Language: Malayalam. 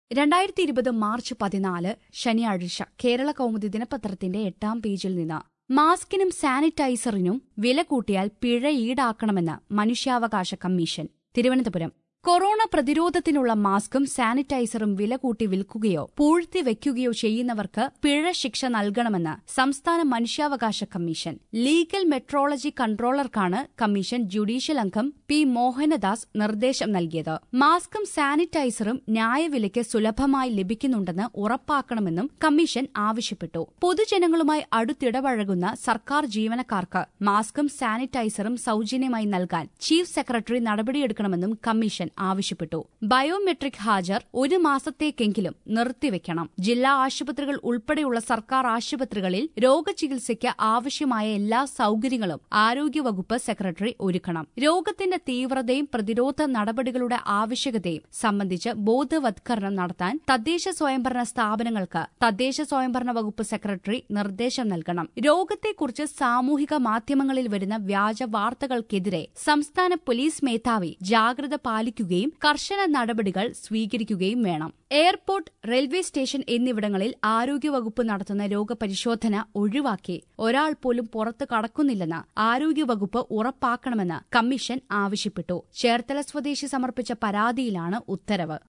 രണ്ടായിരത്തി ഇരുപത് മാർച്ച് പതിനാല് ശനിയാഴ്ച കേരള കൗമുദി ദിനപത്രത്തിന്റെ എട്ടാം പേജിൽ നിന്ന് മാസ്കിനും സാനിറ്റൈസറിനും വില കൂട്ടിയാൽ പിഴ ഈടാക്കണമെന്ന് മനുഷ്യാവകാശ കമ്മീഷൻ തിരുവനന്തപുരം കൊറോണ പ്രതിരോധത്തിനുള്ള മാസ്കും സാനിറ്റൈസറും വില കൂട്ടി വിൽക്കുകയോ പൂഴ്ത്തി വെക്കുകയോ ചെയ്യുന്നവർക്ക് പിഴ ശിക്ഷ നൽകണമെന്ന് സംസ്ഥാന മനുഷ്യാവകാശ കമ്മീഷൻ ലീഗൽ മെട്രോളജി കൺട്രോളർക്കാണ് കമ്മീഷൻ ജുഡീഷ്യൽ അംഗം പി മോഹനദാസ് നിർദ്ദേശം നൽകിയത് മാസ്കും സാനിറ്റൈസറും ന്യായവിലയ്ക്ക് സുലഭമായി ലഭിക്കുന്നുണ്ടെന്ന് ഉറപ്പാക്കണമെന്നും കമ്മീഷൻ ആവശ്യപ്പെട്ടു പൊതുജനങ്ങളുമായി അടുത്തിടപഴകുന്ന സർക്കാർ ജീവനക്കാർക്ക് മാസ്കും സാനിറ്റൈസറും സൌജന്യമായി നൽകാൻ ചീഫ് സെക്രട്ടറി നടപടിയെടുക്കണമെന്നും കമ്മീഷൻ ആവശ്യപ്പെട്ടു ബയോമെട്രിക് ഹാജർ ഒരു മാസത്തേക്കെങ്കിലും നിർത്തിവെക്കണം ജില്ലാ ആശുപത്രികൾ ഉൾപ്പെടെയുള്ള സർക്കാർ ആശുപത്രികളിൽ രോഗചികിത്സയ്ക്ക് ആവശ്യമായ എല്ലാ സൌകര്യങ്ങളും ആരോഗ്യവകുപ്പ് സെക്രട്ടറി ഒരുക്കണം രോഗത്തിന്റെ തീവ്രതയും പ്രതിരോധ നടപടികളുടെ ആവശ്യകതയും സംബന്ധിച്ച് ബോധവത്കരണം നടത്താൻ തദ്ദേശ സ്വയംഭരണ സ്ഥാപനങ്ങൾക്ക് തദ്ദേശ സ്വയംഭരണ വകുപ്പ് സെക്രട്ടറി നിർദ്ദേശം നൽകണം രോഗത്തെക്കുറിച്ച് സാമൂഹിക മാധ്യമങ്ങളിൽ വരുന്ന വ്യാജ വാർത്തകൾക്കെതിരെ സംസ്ഥാന പോലീസ് മേധാവി ജാഗ്രത പാലിക്കുകയും കർശന നടപടികൾ സ്വീകരിക്കുകയും വേണം എയർപോർട്ട് റെയിൽവേ സ്റ്റേഷൻ എന്നിവിടങ്ങളിൽ ആരോഗ്യവകുപ്പ് നടത്തുന്ന രോഗപരിശോധന ഒഴിവാക്കി ഒരാൾ പോലും പുറത്തു കടക്കുന്നില്ലെന്ന് ആരോഗ്യവകുപ്പ് ഉറപ്പാക്കണമെന്ന് കമ്മീഷൻ ആവശ്യപ്പെട്ടു ചേർത്തല സ്വദേശി സമർപ്പിച്ച പരാതിയിലാണ് ഉത്തരവ്